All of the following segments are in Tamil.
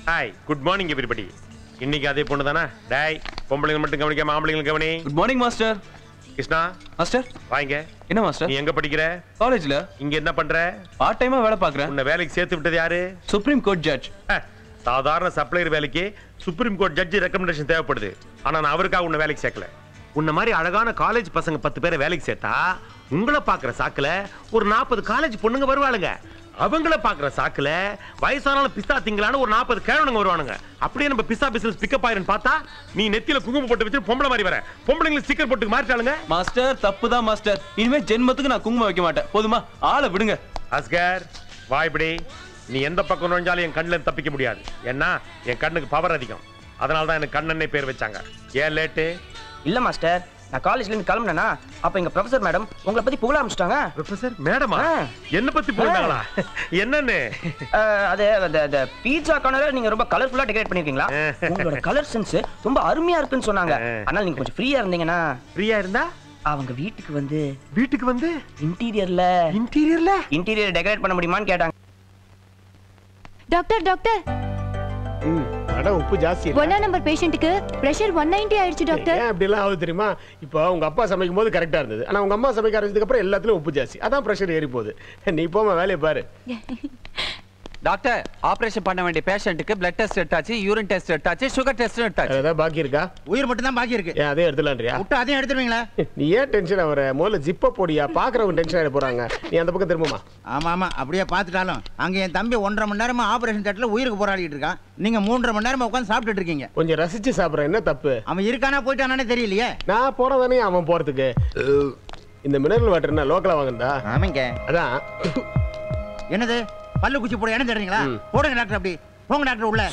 ஹாய் குட் மார்னிங் எவ்ரிபடி இன்னைக்கு அதே பொண்ணு தானே டேய் பொம்பளைங்க மட்டும் கவனிக்காம ஆம்பளைங்க கவனி good morning master Krishna master வாங்க என்ன மாஸ்டர் நீ எங்க படிக்கிற காலேஜ்ல இங்க என்ன பண்ற பார்ட் டைமா வேலை பார்க்கறேன் உன்னை வேலைக்கு சேர்த்து விட்டது யாரு சுப்ரீம் கோர்ட் ஜட்ஜ் அஹ், சாதாரண சப்ளையர் வேலைக்கு சுப்ரீம் கோர்ட் ஜட்ஜி ரெக்கமெண்டேஷன் தேவைப்படுது ஆனா நான் அவருக்காக உன்னை வேலைக்கு சேர்க்கல உன்ன மாதிரி அழகான காலேஜ் பசங்க பத்து பேரை வேலைக்கு சேர்த்தா உங்களை பாக்குற சாக்குல ஒரு நாற்பது காலேஜ் பொண்ணுங்க வருவாளுங்க அவங்கள பாக்குற சாக்குல வயசானாலும் பிஸ்தா திங்களான ஒரு நாற்பது கேழனுங்க வருவானுங்க அப்படியே நம்ம பிஸ்தா பிசினஸ் பிக்கப் ஆயிருன்னு பார்த்தா நீ நெத்தியில குங்குமம் போட்டு வச்சு பொம்பளை மாதிரி வர பொம்பளைங்களை ஸ்டிக்கர் போட்டு மாறிட்டாளுங்க மாஸ்டர் தப்பு தான் மாஸ்டர் இனிமே ஜென்மத்துக்கு நான் குங்குமம் வைக்க மாட்டேன் போதுமா ஆளை விடுங்க அஸ்கர் வா இப்படி நீ எந்த பக்கம் நுழைஞ்சாலும் என் கண்ணுல இருந்து தப்பிக்க முடியாது ஏன்னா என் கண்ணுக்கு பவர் அதிகம் அதனால தான் எனக்கு கண்ணனே பேர் வச்சாங்க ஏன் லேட்டு இல்ல மாஸ்டர் நான் காலேஜ்ல இருந்து கிளம்புனேனா அப்ப எங்க ப்ரொஃபசர் மேடம் உங்களை பத்தி புகழ ஆரம்பிச்சிட்டாங்க ப்ரொஃபசர் மேடமா ஆ. என்ன பத்தி போயிருந்தாங்களா என்னன்னு அது அந்த அந்த பீட்சா கார்னரை நீங்க ரொம்ப கலர்ஃபுல்லா டெக்கரேட் பண்ணிருக்கீங்களா உங்களோட கலர் சென்ஸ் ரொம்ப அருமையா இருக்குன்னு சொன்னாங்க ஆனால் நீங்க கொஞ்சம் ஃப்ரீயா இருந்தீங்கன்னா ஃப்ரீயா இருந்தா அவங்க வீட்டுக்கு வந்து வீட்டுக்கு வந்து இன்டீரியர்ல இன்டீரியர்ல இன்டீரியர் டெக்கரேட் பண்ண முடியுமான்னு கேட்டாங்க டாக்டர் டாக்டர் ம் அட உப்பு ஜாஸ்தி இல்ல? ஒன்னா நம்பர் பேஷண்ட்டுக்கு பிரஷர் ஒன் நைன்டி ஆயிடுச்சு டாக்டர் ஏன் அப்படிலாம் ஆகுது தெரியுமா இப்போ உங்க அப்பா சமைக்கும் போது கரெக்டா இருந்தது ஆனா உங்க அம்மா சமைக்க ஆரம்பிச்சதுக்கு அப்புறம் எல்லாத்துலயும் உப்பு ஜாஸ்தி அதான் பிரஷர் ஏறி போகுது நீ போமா வேலையை பாரு டாக்டர் ஆபரேஷன் பண்ண வேண்டிய பேஷண்ட்டுக்கு பிளட் டெஸ்ட் எடுத்தாச்சு யூரின் டெஸ்ட் எடுத்தாச்சு சுகர் டெஸ்ட் எடுத்தாச்சு வேற ஏதாவது பாக்கி இருக்கா உயிர் மட்டும் தான் பாக்கி இருக்கு ஏன் அதே எடுத்துலான்றியா விட்டு அதையும் எடுத்துருவீங்களா நீ ஏன் டென்ஷன் ஆகுற முதல்ல ஜிப்ப போடியா பாக்குறவங்க டென்ஷன் ஆயிட போறாங்க நீ அந்த பக்கம் திரும்புமா ஆமா ஆமா அப்படியே பார்த்துட்டாலும் அங்க என் தம்பி ஒன்றரை மணி நேரமா ஆபரேஷன் தேட்டர்ல உயிருக்கு போராடிட்டு இருக்கான் நீங்க மூன்றரை மணி நேரமா உட்காந்து சாப்பிட்டுட்டு இருக்கீங்க கொஞ்சம் ரசிச்சு சாப்பிடுறேன் என்ன தப்பு அவன் இருக்கானா போயிட்டானே தெரியலையே நான் போறதானே அவன் போறதுக்கு இந்த மினரல் வாட்டர் என்ன லோக்கலா வாங்குறதா ஆமாங்க அதான் என்னது பல்லு குச்சி போட இடம் தேடுறீங்களா ம். போடுங்க டாக்டர் அப்படி போங்க டாக்டர் உள்ள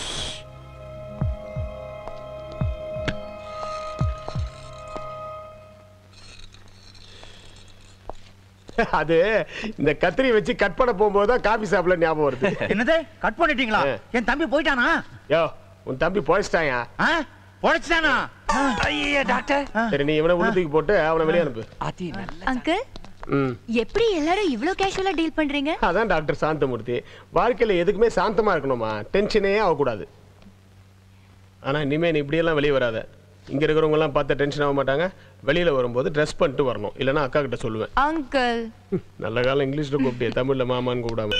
அது இந்த கத்திரி வச்சு கட் பண்ண போகும்போது தான் காபி சாப்பிட ஞாபகம் வருது என்னது கட் பண்ணிட்டீங்களா ஆ. என் தம்பி போயிட்டானா யோ உன் தம்பி பொழைச்சிட்டாயா ஆ? பொழைச்சிட்டானா ஐயா டாக்டர் சரி நீ இவனை உள்ள தூக்கி போட்டு அவனை வெளியே அனுப்பு அதி நல்ல அங்கிள் ம் எப்படி எல்லாரும் இவ்ளோ கேஷுவலா டீல் பண்றீங்க அதான் டாக்டர் சாந்தமூர்த்தி வாழ்க்கையில எதுக்குமே சாந்தமா இருக்கணுமா டென்ஷனே ஆகக்கூடாது ஆனா இனிமே நீ இப்படியெல்லாம் வெளியே வராத இங்க இருக்கிறவங்க எல்லாம் பார்த்தா டென்ஷன் ஆக மாட்டாங்க வெளியில வரும்போது ட்ரெஸ் பண்ணிட்டு வரணும் இல்லைன்னா அக்கா கிட்ட சொல்லுவேன் அங்கிள் நல்ல காலம் இங்கிலீஷ்ல கூப்பிட்டே தமிழ்ல மாமான்னு கூப்பிடாம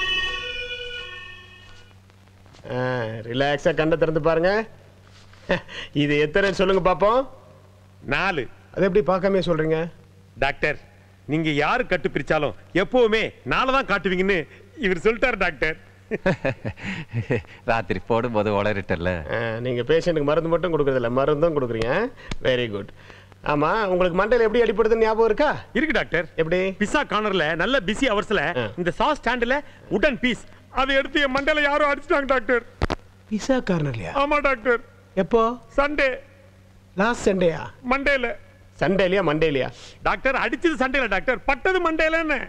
ரிலாக்ஸா கண்ணை திறந்து பாருங்க இது எத்தனை சொல்லுங்க பாப்போம் நாலு அது எப்படி பார்க்காமயே சொல்றீங்க டாக்டர் நீங்க யாரு கட்டு பிரிச்சாலும் எப்பவுமே நாளை தான் காட்டுவீங்கன்னு இவர் சொல்லிட்டாரு டாக்டர் ராத்திரி போடும்போது உளறிட்டல ஆ, நீங்க பேஷண்ட்டுக்கு மருந்து மட்டும் கொடுக்கறதில்ல மருந்தும் கொடுக்குறீங்க வெரி குட் ஆமா உங்களுக்கு மண்டையில எப்படி அடிப்படுதுன்னு ஞாபகம் இருக்கா இருக்கு டாக்டர் எப்படி பிசா கார்னர்ல நல்ல பிஸி அவர்ஸ்ல ஆ. இந்த சாஸ் ஸ்டாண்ட்ல உடன் பீஸ் அதை எடுத்து என் மண்டையில யாரோ அடிச்சிட்டாங்க டாக்டர் பிசா கார்னர்லையா ஆமா டாக்டர் எப்போ சண்டே லாஸ்ட் சண்டேயா மண்டேல சண்டேலையா மண்டேலையா டாக்டர் அடிச்சது சண்டேல டாக்டர் பட்டது மண்டேலன்னு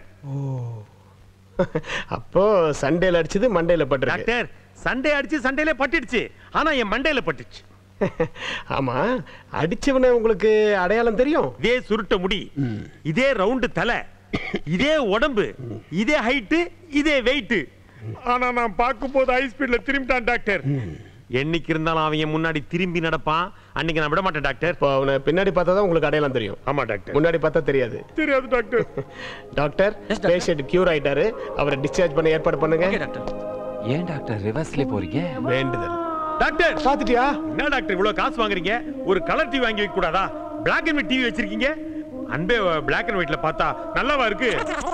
அப்போ சண்டேல அடிச்சது மண்டேல பட்டிருக்கு டாக்டர் சண்டே அடிச்சு சண்டேல பட்டுடுச்சு ஆனா என் மண்டையில பட்டுச்சு ஆமா அடிச்சவனை உங்களுக்கு அடையாளம் தெரியும் இதே சுருட்ட முடி இதே ரவுண்டு தலை இதே உடம்பு இதே ஹைட்டு இதே வெயிட் ஆனா நான் பார்க்கும் போது ஹை ஸ்பீட்ல திரும்பிட்டான் டாக்டர் என்னைக்கு இருந்தாலும் அவன் என் முன்னாடி திரும்பி நடப்பான் அன்னைக்கு நான் விட மாட்டேன் டாக்டர் இப்போ அவனை பின்னாடி பார்த்தா தான் உங்களுக்கு அடையாளம் தெரியும் ஆமா டாக்டர் முன்னாடி பார்த்தா தெரியாது தெரியாது டாக்டர் டாக்டர் பேஷண்ட் கியூர் ஆயிட்டாரு அவரை டிஸ்சார்ஜ் பண்ண ஏற்பாடு பண்ணுங்க டாக்டர் ஏன் டாக்டர் ரிவர்ஸ்ல போறீங்க வேண்டுதல் டாக்டர் பாத்துட்டியா என்ன டாக்டர் இவ்வளவு காசு வாங்குறீங்க ஒரு கலர் டிவி வாங்கி வைக்க கூடாதா பிளாக் அண்ட் ஒயிட் டிவி வச்சிருக்கீங்க அன்பே பிளாக் அண்ட் ஒயிட்ல பார்த்தா நல்லாவா இருக்கு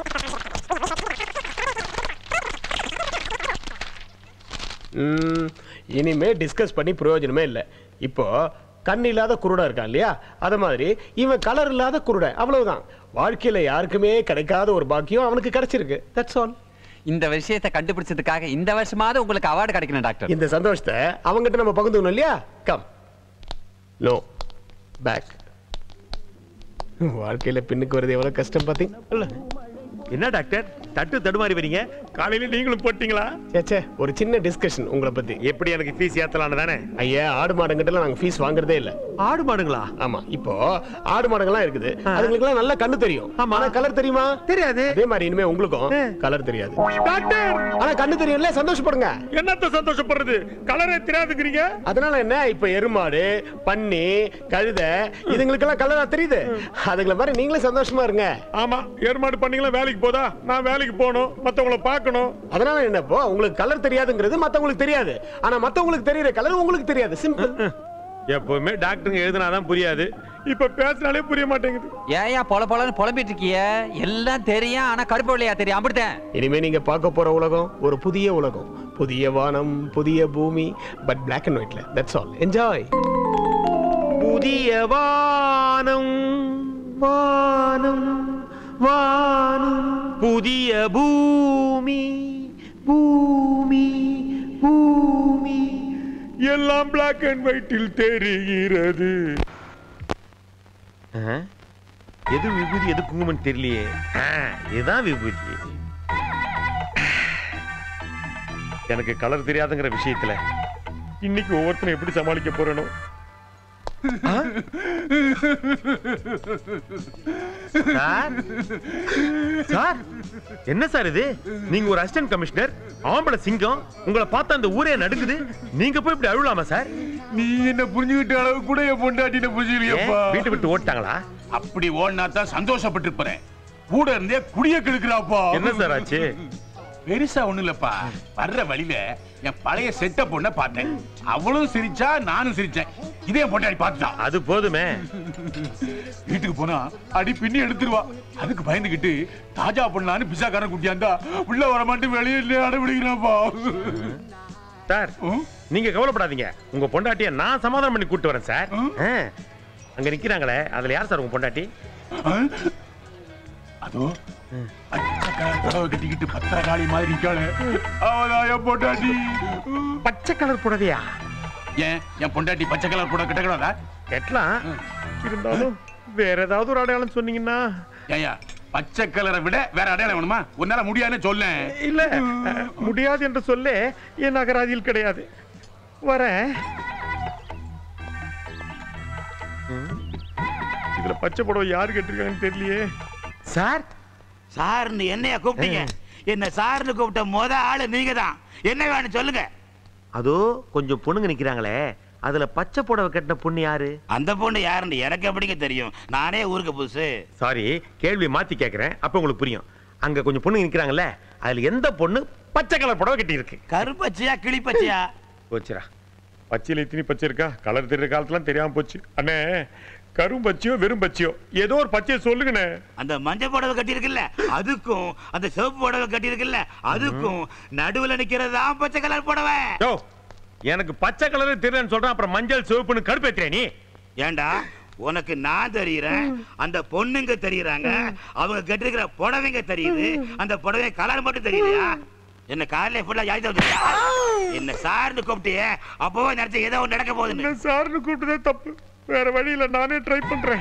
ம், இனிமே டிஸ்கஸ் பண்ணி பிரயோஜனமே இல்லை இப்போ கண் இல்லாத குருடா இருக்கான் இல்லையா அத மாதிரி இவன் கலர் இல்லாத குருட அவ்வளவுதான் வாழ்க்கையில யாருக்குமே கிடைக்காத ஒரு பாக்கியம் அவனுக்கு கிடைச்சிருக்கு தட்ஸ் ஆல் இந்த விஷயத்தை கண்டுபிடிச்சதுக்காக இந்த வருஷமாவது உங்களுக்கு அவார்டு கிடைக்கணும் டாக்டர் இந்த சந்தோஷத்தை அவங்ககிட்ட நம்ம பகிர்ந்துக்கணும் இல்லையா கம் நோ பேக் வாழ்க்கையில பின்னுக்கு வருது எவ்வளவு கஷ்டம் பாத்தீங்களா என்ன டாக்டர் தட்டு தடுமாறி வரீங்க காலையில நீங்களும் போட்டீங்களா சேச்சே ஒரு சின்ன டிஸ்கஷன் உங்களை பத்தி எப்படி எனக்கு ஃபீஸ் ஏத்தலாம்னு தானே ஐயா ஆடு மாடுங்கிட்ட நாங்க ஃபீஸ் வாங்குறதே இல்ல ஆடு மாடுங்களா ஆமா இப்போ ஆடு மாடுங்கள்லாம் இருக்குது அதுங்களுக்குலாம் நல்ல கண்ணு தெரியும் ஆமா. ஆனா கலர் தெரியுமா தெரியாது அதே மாதிரி இனிமே உங்களுக்கும் கலர் தெரியாது டாக்டர் ஆனா கண்ணு தெரியும்ல சந்தோஷப்படுங்க என்னத்த சந்தோஷப்படுறது கலரே தெரியாதுங்கிறீங்க அதனால என்ன இப்ப எருமாடு பன்னி கழுதை இதுங்களுக்கெல்லாம் கலரா தெரியுது அதுங்கள மாதிரி நீங்களே சந்தோஷமா இருங்க ஆமா ஏற்பாடு பண்ணீங்களா வேலைக்கு போதா நான் வேலைக்கு போகணும் மத்தவங்கள பார்க்கணும் அதனால என்னப்போ உங்களுக்கு கலர் தெரியாதுங்கிறது மத்தவங்களுக்கு தெரியாது ஆனா மத்தவங்களுக்கு தெரியுற கலர் உங்களுக்கு தெரியாது சிம்பிள் எப்பவுமே டாக்டருங்க எழுதினாதான் புரியாது இப்ப பேசினாலே புரிய மாட்டேங்குது ஏயா பொல பொலன்னு புலம்பிட்டு இருக்கிய எல்லாம் தெரியும் ஆனா கருப்பு வெள்ளையா தெரியும் அப்படித்தான் இனிமே நீங்க பார்க்க போற உலகம் ஒரு புதிய உலகம் புதிய வானம் புதிய பூமி பட் Black அண்ட் ஒயிட்ல தட்ஸ் ஆல் என்ஜாய் புதிய வானம் வானம் வானம் புதிய பூமி பூமி பூமி எல்லாம் பிளாக் அண்ட் ஒயிட்டில் தெரிகிறது எது விபூதி எது குங்குமம் தெரியலையே ஆ, இதுதான் விபூதி எனக்கு கலர் தெரியாதுங்கிற விஷயத்துல இன்னைக்கு ஒவ்வொருத்தரும் எப்படி சமாளிக்க போறேனோ சார் சார் என்ன சார் இது நீங்க ஒரு அசிஸ்டன்ட் கமிஷனர் ஆம்பளை சிங்கம் உங்களை பார்த்தா அந்த ஊரே நடுங்குது நீங்க போய் இப்படி அழுவலாமா சார் நீ என்ன புரிஞ்சுக்கிட்ட அளவு கூட என் பொண்டாட்டின ஏன், புரிஞ்சுக்கலையப்பா வீட்டை விட்டு ஓட்டாங்களா அப்படி ஓடினா தான் சந்தோஷப்பட்டிருப்பேன் கூட இருந்தே குடிய கெடுக்கிறாப்பா என்ன சார் ஆச்சு பெருசா ஒண்ணு இல்லப்பா வர்ற வழியில என் பழைய செட்ட பொண்ண பார்த்தேன் அவளும் சிரிச்சா நானும் சிரிச்சேன் இதே என் பொண்டாட்டி பார்த்துட்டா அது போதுமே வீட்டுக்கு போனா அடி பின்னி எடுத்துருவா அதுக்கு பயந்துகிட்டு தாஜா பண்ணலான்னு பிசாக்காரன் குட்டியாந்தா உள்ள வர மாட்டேன் வெளியே அடம்பிடிக்கிறாப்பா சார் நீங்க கவலைப்படாதீங்க உங்க பொண்டாட்டிய நான் சமாதானம் பண்ணி கூட்டு வரேன் சார் ஆ. அங்க நிக்கிறாங்களே அதுல யார் சார் உங்க பொண்டாட்டி அதோ பச்சை கலர் புடவை கட்டிக்கிட்டு பத்திரகாளி மாதிரி நிக்காளே அவதான் என் பொண்டாட்டி பச்சை கலர் புடவையா ஏன் என் பொண்டாட்டி பச்சை கலர் புடவை கட்டக்கூடாதா கெட்டலாம் இருந்தாலும் வேற ஏதாவது ஒரு அடையாளம் சொன்னீங்கன்னா ஏயா பச்சை கலரை விட வேற அடையாளம் வேணுமா உன்னால முடியாதுன்னு சொல்ல இல்ல அஹ், முடியாது என்று சொல்ல என் அகராதியில் கிடையாது வரேன் ம். இதுல பச்சை புடவை யாரு கேட்டிருக்காங்கன்னு தெரியலையே சார் சார்னு என்னைய கூப்பிட்டீங்க என்ன சார்னு கூப்பிட்ட முத ஆளு நீங்க தான் என்ன வேணும் சொல்லுங்க அதோ கொஞ்சம் பொண்ணுங்க நிக்கிறாங்களே அதுல பச்சை புடவை கட்டின பொண்ணு யாரு அந்த பொண்ணு யாருன்னு எனக்கு எப்படிங்க தெரியும் நானே ஊருக்கு புதுசு சாரி கேள்வி மாத்தி கேக்குறேன் அப்ப உங்களுக்கு புரியும் அங்க கொஞ்சம் பொண்ணுங்க நிக்கிறாங்கல்ல அதுல எந்த பொண்ணு பச்சை கலர் புடவை கட்டி இருக்கு கருப்பச்சையா கிளிப்பச்சையா போச்சுரா பச்சையில இத்தினி பச்சை இருக்கா கலர் தெரியுற காலத்துலாம் தெரியாம போச்சு அண்ணே கரும் பச்சையோ வெறும் பச்சையோ ஏதோ ஒரு பச்சையை சொல்லுங்கண்ணே அந்த மஞ்சள் புடவை கட்டியிருக்குல்ல அதுக்கும் அந்த சிவப்பு புடவை கட்டியிருக்குல்ல அதுக்கும் நடுவுல நிக்கிறது தான் பச்சை கலர் புடவை யோ எனக்கு பச்சை கலர் தெரியலன்னு சொல்றேன் அப்புறம் மஞ்சள் சிவப்புன்னு கடுப்பேத்துறே நீ ஏண்டா உனக்கு நான் தெரியுறேன் அந்த பொண்ணுங்க தெரியுறாங்க அவங்க கட்டிருக்கிற புடவைங்க தெரியுது அந்த புடவை கலர் மட்டும் தெரியலையா என்ன காலையில ஃபுல்லா யாய் வந்துட்டியா என்ன சார்னு கூப்பிட்டியே அப்பவே நினைச்ச ஏதோ ஒன்று நடக்க போகுதுன்னு என்ன சார்னு கூப்பிட்டதே தப்பு வேற வழியில நானே ட்ரை பண்றேன்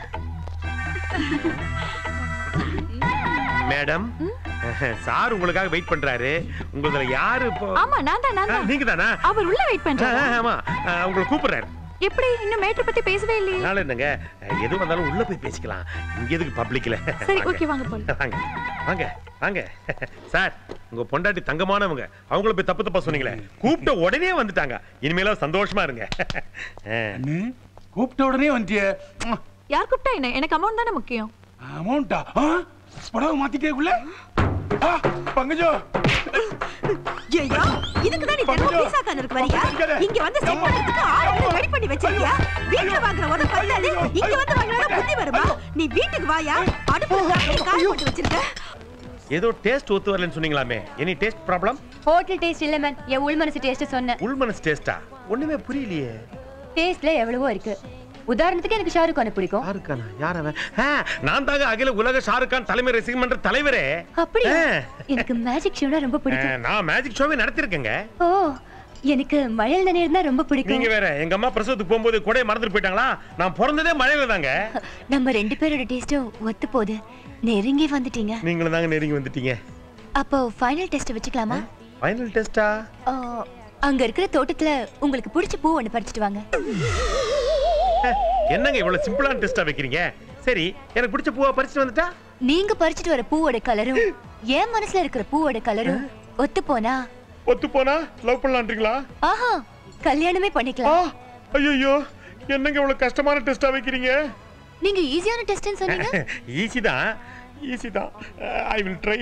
மேடம் சார் உங்களுக்காக வெயிட் பண்றாரு உங்களதுல யாரு இப்போ ஆமா நான் தான் நான் தான் நீங்க தானா அவர் உள்ள வெயிட் பண்றாரு ஆமா அஹ், உங்களை கூப்பிடுறாரு எப்படி இன்னும் மேட்டர் பத்தி பேசவே இல்லையே அதனால என்னங்க எது வந்தாலும் உள்ள போய் பேசிக்கலாம் இங்க எதுக்கு பப்ளிக்ல சரி ஓகே வாங்க போலாம் வாங்க வாங்க வாங்க சார் உங்க பொண்டாட்டி தங்கமானவங்க அவங்கள போய் தப்பு தப்பா சொன்னீங்களே கூப்பிட்ட உடனே வந்துட்டாங்க இனிமேல சந்தோஷமா இருங்க அண்ணு, கூப்பிட்ட உடனே வந்துட்டிய யார் கூப்பிட்டா என்ன எனக்கு அமௌண்ட் தானே முக்கியம் அமௌண்டா புடவை மாத்திட்டேக்குள்ள பங்கஜோ ஐயா இதுக்கு தான் நீ தினமும் பீஸா கார்னருக்கு வரியா இங்க வந்து செட் பண்றதுக்கு ஆளுங்களை ரெடி பண்ணி வச்சிருக்கியா வீட்ல வாங்குற ஒரு பல்லாது இங்க வந்து வாங்குறதா புத்தி வருமா நீ வீட்டுக்கு வாயா அடுப்புல காய் காய் போட்டு வச்சிருக்க ஏதோ டேஸ்ட் ஒத்து வரலன்னு சொன்னீங்களாமே any taste problem hotel taste இல்ல மேம் என் உள் மனசு டேஸ்ட் சொன்னேன் உள் மனசு டேஸ்டா ஒண்ணுமே புரியலையே டேஸ்ட்ல எவ்வளவோ இருக்கு உதாரணத்துக்கு எனக்கு ஷாருக் கான பிடிக்கும் ஷாருக்கானா யார் அவன் ஆ, நான் தாங்க அகில உலக ஷாருக் கான் தலைமை ரசிகம் மன்ற தலைவரே அப்படியா ஆ. எனக்கு மேஜிக் ஷோனா ரொம்ப ஆ, பிடிக்கும் நான் மேஜிக் ஷோவே நடத்திருக்கேங்க ஓ எனக்கு மழையில் நனையர் தான் ரொம்ப பிடிக்கும் நீங்க வேற எங்க அம்மா பிரசவத்துக்கு போகும்போது கூட மறந்துட்டு போயிட்டாங்களா நான் பிறந்ததே மழையில தாங்க நம்ம ரெண்டு பேரோட டேஸ்டும் ஒத்து போகுது நெருங்கி வந்துட்டீங்க நீங்களும் தாங்க நெருங்கி வந்துட்டீங்க அப்போ ஃபைனல் டெஸ்ட் வச்சுக்கலாமா ஃபைனல் டெஸ்டா ஆ, அங்க இருக்கிற தோட்டத்துல உங்களுக்கு பிடிச்ச பூ ஒண்ணு பறிச்சிட்டு வாங்க என்னங்க இவ்வளவு சிம்பிளான டெஸ்டா வைக்கிறீங்க சரி எனக்கு பிடிச்ச பூவா பறிச்சுட்டு வந்துட்டா நீங்க பறிச்சிட்டு வர பூவோட கலரும் என் மனசுல இருக்கிற பூவோட கலரும் ஒத்து போனா ஒத்து போனா லவ் பண்ணலான்றீங்களா ஆஹா கல்யாணமே பண்ணிக்கலாம் ஐயோ என்னங்க இவ்வளவு கஷ்டமான டெஸ்டா வைக்கிறீங்க நீங்க ஈஸியான டெஸ்ட்னு சொன்னீங்க ஈஸி தான் ஈஸி தான் ஐ வில் ட்ரை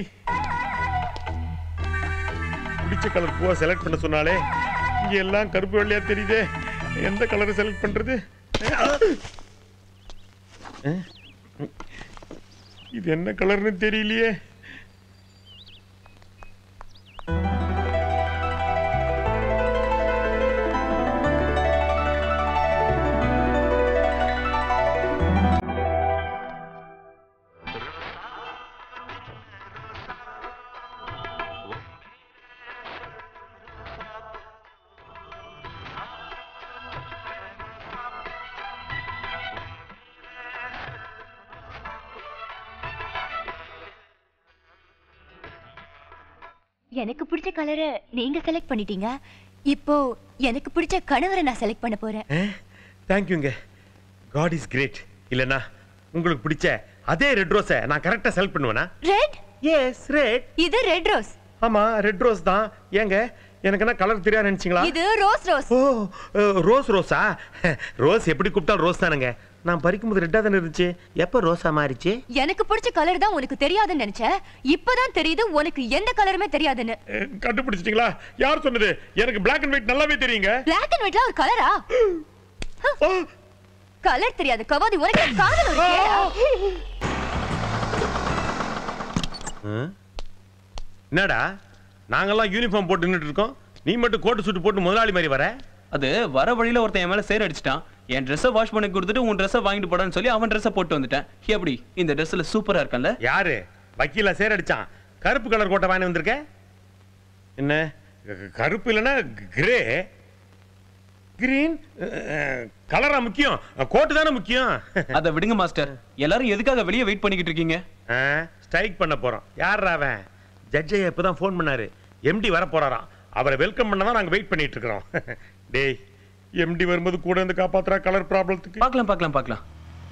பிடிச்ச கலர் பூவா செலக்ட் பண்ண சொன்னாலே இங்க எல்லாம் கருப்பு வெள்ளையா தெரியுதே எந்த கலரை செலக்ட் பண்றது அஹ்? இது என்ன கலர்னு தெரியலையே எனக்கு பிடிச்ச கலரை நீங்க செலக்ட் பண்ணிட்டீங்க இப்போ எனக்கு பிடிச்ச கணவரை நான் செலக்ட் பண்ண போறேன் தேங்க்யூங்க காட் இஸ் கிரேட் இல்லனா உங்களுக்கு பிடிச்ச அதே ரெட் ரோஸை நான் கரெக்டா செலக்ட் பண்ணுவேனா ரெட் எஸ் ரெட் இது ரெட் ரோஸ் ஆமா ரெட் ரோஸ் தான் ஏங்க எனக்கு என்ன கலர் தெரியாது நினைச்சீங்களா இது ரோஸ் ரோஸ் ஓ அஹ், ரோஸ் ரோஸா ரோஸ் எப்படி கூப்பிட்டாலும் ரோஸ் தானுங்க நான் பறிக்கும்போது ரெட்டா தானே இருந்துச்சு எப்ப ரோஸா மாறிச்சு எனக்கு பிடிச்ச கலர் தான் உனக்கு தெரியாதுன்னு நினைச்சேன் இப்பதான் தெரியுது உனக்கு எந்த கலருமே தெரியாதுன்னு அஹ், கண்டுபிடிச்சிட்டீங்களா யார் சொன்னது எனக்கு Black அண்ட் ஒயிட் நல்லாவே தெரியுங்க பிளாக் அண்ட் ஒயிட்ல ஒரு கலரா கலர் தெரியாது கவாதி உனக்கு காதல் ஒரு கேடா? என்னடா நாங்கெல்லாம் யூனிஃபார்ம் போட்டு நின்னுட்டு இருக்கோம் நீ மட்டும் கோட்டு சூட்டு போட்டு முதலாளி மாதிரி வர அது வர வழியில ஒருத்தன் என் மேல சேர் அடிச்சிட்டான் என் ட்ரெஸ்ஸை வாஷ் பண்ணி கொடுத்துட்டு உன் ட்ரெஸ்ஸை வாங்கிட்டு போடான்னு சொல்லி அவன் ட்ரெஸ்ஸை போட்டு வந்துட்டேன் எப்படி இந்த ட்ரெஸ்ல சூப்பரா இருக்கேன்ல யாரு வக்கீல சேர் அடிச்சான் கருப்பு கலர் கோட்டை வாங்கி வந்திருக்க என்ன க- கருப்பு இல்லைன்னா கிரே கிரீன் கலரா முக்கியம் கோட்டு தானே முக்கியம் அதை விடுங்க மாஸ்டர் எல்லாரும் எதுக்காக வெளியே வெயிட் பண்ணிக்கிட்டு இருக்கீங்க ஸ்ட்ரைக் பண்ண போறோம் யார் அவன் ஜட்ஜை இப்பதான் ஃபோன் பண்ணாரு எம்டி வர போறாராம் அவரை வெல்கம் பண்ண தான் நாங்க வெயிட் பண்ணிட்டு இருக்கிறோம் டேய் எம்டி வரும்போது கூட இருந்து காப்பாத்துறா கலர் ப்ராப்ளத்துக்கு பார்க்கலாம் பார்க்கலாம் பார்க்கலாம்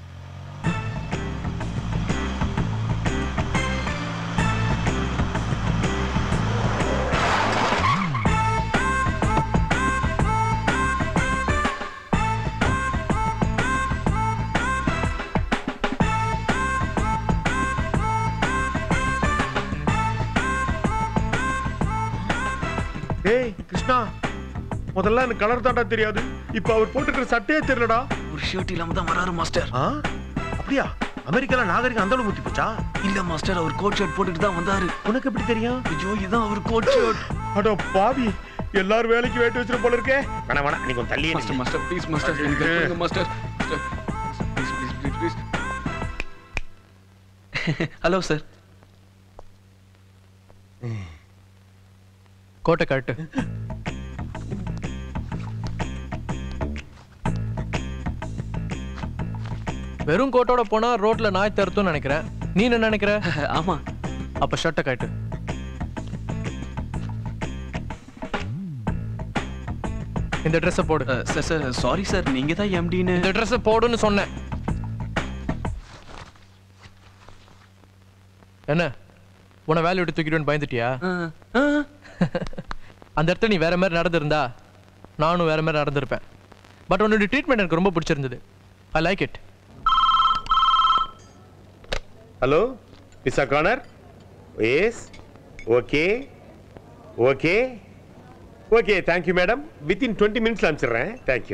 டேய் கிருஷ்ணா முதல்ல எனக்கு கலர் தாண்டா தெரியாது இப்போ அவர் போட்டுக்கிற சட்டையே தெரியலடா ஒரு ஷர்ட் இல்லாம தான் வராரு மாஸ்டர் ஆ அப்படியா அமெரிக்கால நாகரிகம் அந்த அளவு முத்தி போச்சா இல்ல மாஸ்டர் அவர் கோட் ஷர்ட் போட்டுட்டு தான் வந்தாரு உனக்கு எப்படி தெரியும் ஐயோ இதான் அவர் கோட் ஷர்ட் அட பாவி எல்லாரும் வேலைக்கு வேட்டு வச்சிரு போல இருக்கே வேணா வேணா நீ கொஞ்சம் தள்ளியே மாஸ்டர் மாஸ்டர் ப்ளீஸ் மாஸ்டர் எனக்கு help பண்ணுங்க master please please please please hello sir கோட்டை கட்டு வெறும் கோட்டோட போனா ரோட்ல நாய் தருத்தும் நினைக்கிறேன் நீ என்ன நினைக்கிற ஆமா அப்ப ஷர்ட்டை கட்டு இந்த ட்ரெஸ்ஸை போடு சார் சார் சாரி சார் நீங்க தான் எம்டின்னு இந்த ட்ரெஸ்ஸை போடுன்னு சொன்னேன் என்ன உன்னை வேலையை விட்டு தூக்கிடுவேன்னு பயந்துட்டியா அந்த இடத்துல நீ வேற மாதிரி நடந்திருந்தா நானும் வேற மாதிரி நடந்திருப்பேன் பட் உன்னோட ட்ரீட்மெண்ட் எனக்கு ரொம்ப பிடிச்சிருந்தது I like it hello miss corner yes okay okay okay thank you madam within twenty மினிட்ஸ்ல அனுப்பிச்சிடுறேன் தேங்க்யூ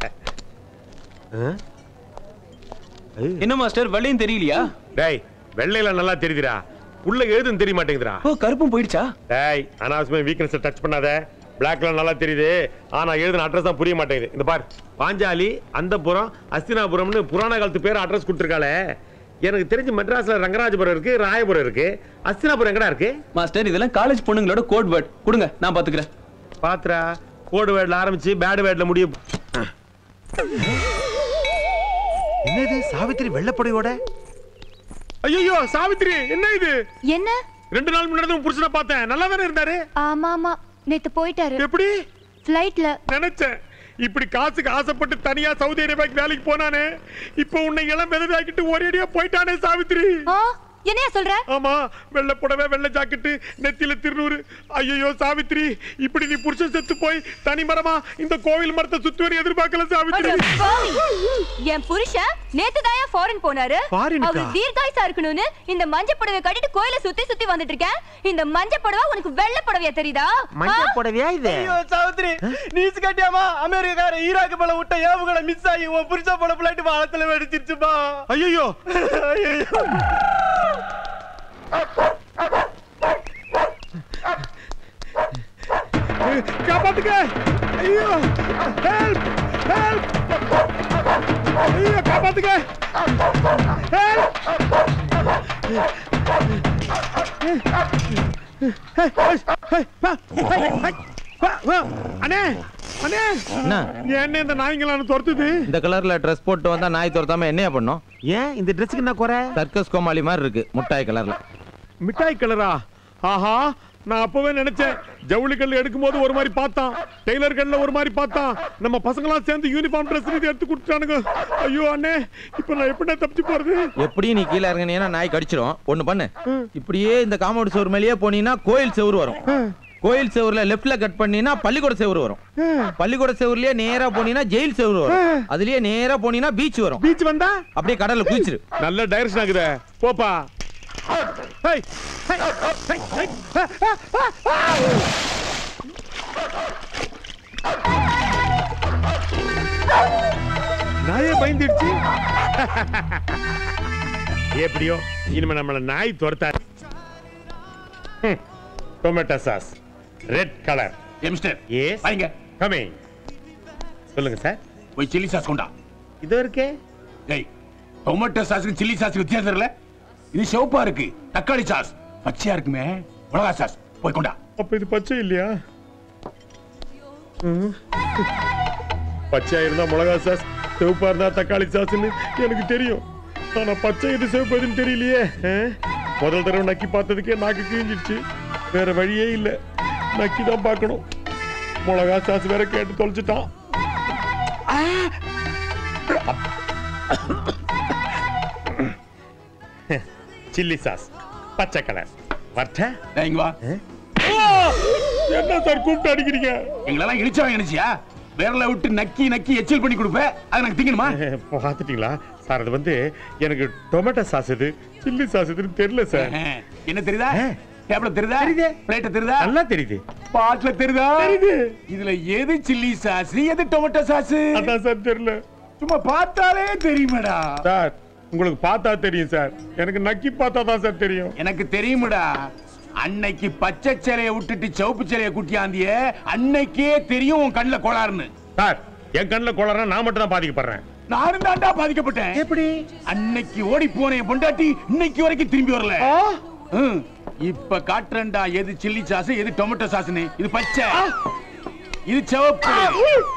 என்ன மாஸ்டர் வெள்ளையும் தெரியலையா டேய் வெள்ளையில நல்லா தெரியுதுடா உள்ள எழுதுன்னு தெரிய மாட்டேங்குதுடா ஓ கருப்பும் போயிடுச்சா டேய் அனாவசியமா வீக்னஸ் டச் பண்ணாத பிளாக்ல நல்லா தெரியுது ஆனா எழுதின அட்ரஸ் தான் புரிய மாட்டேங்குது இந்த பார் பாஞ்சாலி அந்தபுரம் அஸ்தினாபுரம்னு புராண காலத்து பேர் அட்ரஸ் கொடுத்துருக்காளே எனக்கு தெரிஞ்சு மெட்ராஸ்ல ரங்கராஜபுரம் இருக்கு ராயபுரம் இருக்கு அஸ்தினாபுரம் எங்கடா இருக்கு மாஸ்டர் இதெல்லாம் காலேஜ் பொண்ணுங்களோட கோட் வேர்ட் கொடுங்க நான் பாத்துக்கிறேன் பாத்துரா கோடு வேர்ட்ல ஆரம்பிச்சு பேடு வேர்ட்ல முடியும் என்னது சாவித்திரி வெள்ளப்படையோட ஐயோ சாவித்ரி என்ன இது என்ன ரெண்டு நாள் முன்னாடி தான் உன் புருஷனை பார்த்தேன் நல்லா தானே இருந்தாரு ஆமா ஆமா நேத்து போயிட்டாரு எப்படி ஃப்ளைட்ல நினைச்சேன் இப்படி காசுக்கு ஆசைப்பட்டு தனியா சவுதி அரேபியாக்கு வேலைக்கு போனானே இப்போ உன்னை இளம் விதவாக்கிட்டு ஒரேடியா போயிட்டானே சாவித்ரி ஆ என்னையா சொல்ற ஆமா வெள்ளை புடவை வெள்ளை ஜாக்கெட்டு நெத்தியில திருநூறு ஐயோ சாவித்ரி இப்படி நீ புருஷன் செத்து போய் தனி மரமா இந்த கோவில் மரத்தை சுத்தி வர எதிர்பார்க்கல சாவித்ரி அட பாவி. என் புருஷன் நேத்து தாயா ஃபாரின் போனாரு ஃபாரினுக்கா? அவர் தீர்காயுசா இருக்கணும்னு இந்த மஞ்ச புடவை கட்டிட்டு கோயில சுத்தி சுத்தி வந்துட்டு இருக்கேன் இந்த மஞ்ச புடவை உனக்கு வெள்ளை புடவையா தெரியுதா மஞ்சள் புடவையா இது ஐயோ சாவித்ரி நீஸ் கட்டியாமா அமெரிக்கார ஈராக்கு மேல விட்ட ஏவுகளை மிஸ் ஆகி உன் புருஷ போன பிள்ளைட்டு வாழத்துல வெடிச்சிருச்சுப்பா ஐயோ ஐயோ காப்பாத்துக்க ஐயோ ஹெல்ப் ஹெல்ப் ஐயோ காப்பாத்துக்க ஹெல்ப் அண்ணே அண்ணே என்ன என்ன இந்த நாய்ங்களான்னு துரத்துது இந்த கலர்ல ட்ரெஸ் போட்டு வந்தா நாய் துரத்தாம என்னையா பண்ணும் ஏன் இந்த ட்ரெஸ்ஸுக்கு என்ன குறை சர்க்கஸ் கோமாளி மாதிரி இருக்கு முட்டாய் கலர்ல மிட்டாய் கலரா ஆஹா நான் அப்பவே நினைச்சேன் ஜவுளி கல் எடுக்கும் போது ஒரு மாதிரி பார்த்தான் டெய்லர் கல்ல ஒரு மாதிரி பார்த்தான் நம்ம பசங்களாம் சேர்ந்து யூனிஃபார்ம் ட்ரெஸ் எடுத்து கொடுத்துட்டானுங்க ஐயோ அண்ணே இப்போ நான் எப்படி தப்பிச்சு போறது எப்படி நீ கீழே இறங்கினீங்கன்னா நாய் கடிச்சிடும் ஒண்ணு பண்ணு இப்படியே இந்த காம்பவுண்ட் செவுரு மேலேயே போனீங்கன்னா கோயில் செவுரு வரும் கோயில் செவுருல லெஃப்ட்ல கட் பண்ணீங்கன்னா பள்ளிக்கூட செவுரு வரும் பள்ளிக்கூட செவுருலயே நேரா போனீங்கன்னா ஜெயில் செவுரு வரும் அதுலயே நேரா போனீங்கன்னா பீச் வரும் பீச் வந்தா அப்படியே கடல்ல குதிச்சிரு நல்ல டைரக்ஷன் ஆகுதே போப்பா ஹேய், ஹேய், ஹேய், ஹேய், ஆ, ஆ, ஆ, ஆ. நாயே பயந்துடுச்சு எப்படியோ இனிமே நம்மள நாய் துரத்தாது tomato sauce red colour mister yes வாங்க கமிங் சொல்லுங்க சார் போய் சில்லி சாஸ் கொண்டா இதோ இருக்கே டேய் டொமேட்டோ சாஸ்க்கு சில்லி சாஸ்க்கு வித்தியாசம் தெரியல இது சிவப்பா இருக்கு தக்காளி சாஸ் பச்சையா இருக்குமே மிளகா சாஸ் போய் கொண்டா அப்ப இது பச்சை இல்லையா ம். பச்சையா இருந்தா மிளகா சாஸ் சிவப்பா இருந்தா தக்காளி சாஸ்னு எனக்கு தெரியும் ஆனா பச்சை எது சிவப்பு எதுன்னு தெரியலையே ஆ? முதல் தடவை நக்கி பார்த்ததுக்கே நாக்கு கிழிஞ்சிடுச்சு வேற வழியே இல்ல நக்கி தான் பார்க்கணும் மிளகா சாஸ் வேற கேட்டு தொலைச்சிட்டான் சில்லி சாஸ் பச்சை கலர் வரட்ட இங்க வா என்ன சார் கூப்பிட்டு அடிக்கிறீங்க எங்களெல்லாம் இழிச்சவன் நினைச்சியா விரல விட்டு நக்கி நக்கி எச்சில் பண்ணி கொடுப்ப அது எனக்கு திங்கணுமா பார்த்துட்டீங்களா சார் அது வந்து எனக்கு டொமேட்டோ சாஸ் இது சில்லி சாஸ் இதுன்னு தெரியல சார் என்ன தெரியுதா டேப்ல தெரியுதா பிளேட்ட தெரியுதா நல்லா தெரியுது பாட்ல தெரியுதா தெரியுது. இதுல எது சில்லி சாஸ் எது டொமேட்டோ சாஸ் அதான் சார் தெரியல சும்மா பார்த்தாலே தெரியுமேடா சார் உங்களுக்கு பார்த்தா தெரியும் சார் எனக்கு நக்கி பார்த்தா தான் சார் தெரியும் எனக்கு தெரியுமடா அன்னைக்கு பச்சை சிலையை விட்டுட்டு சிவப்பு சிலையை குட்டியாந்திய அன்னைக்கே தெரியும் உன் கண்ணுல கோளாறுன்னு சார் என் கண்ணில் கொளறா நான் மட்டும் தான் பாதிக்கப்படுறேன் நானும் தாண்டா பாதிக்கப்பட்டேன் எப்படி அன்னைக்கு ஓடி போன என் பொண்டாட்டி இன்னைக்கு வரைக்கும் திரும்பி வரல ம். இப்ப காட்டுறேன்டா எது சில்லி சாஸ் எது டொமேட்டோ சாஸ்னு இது பச்சை இது சிவப்பு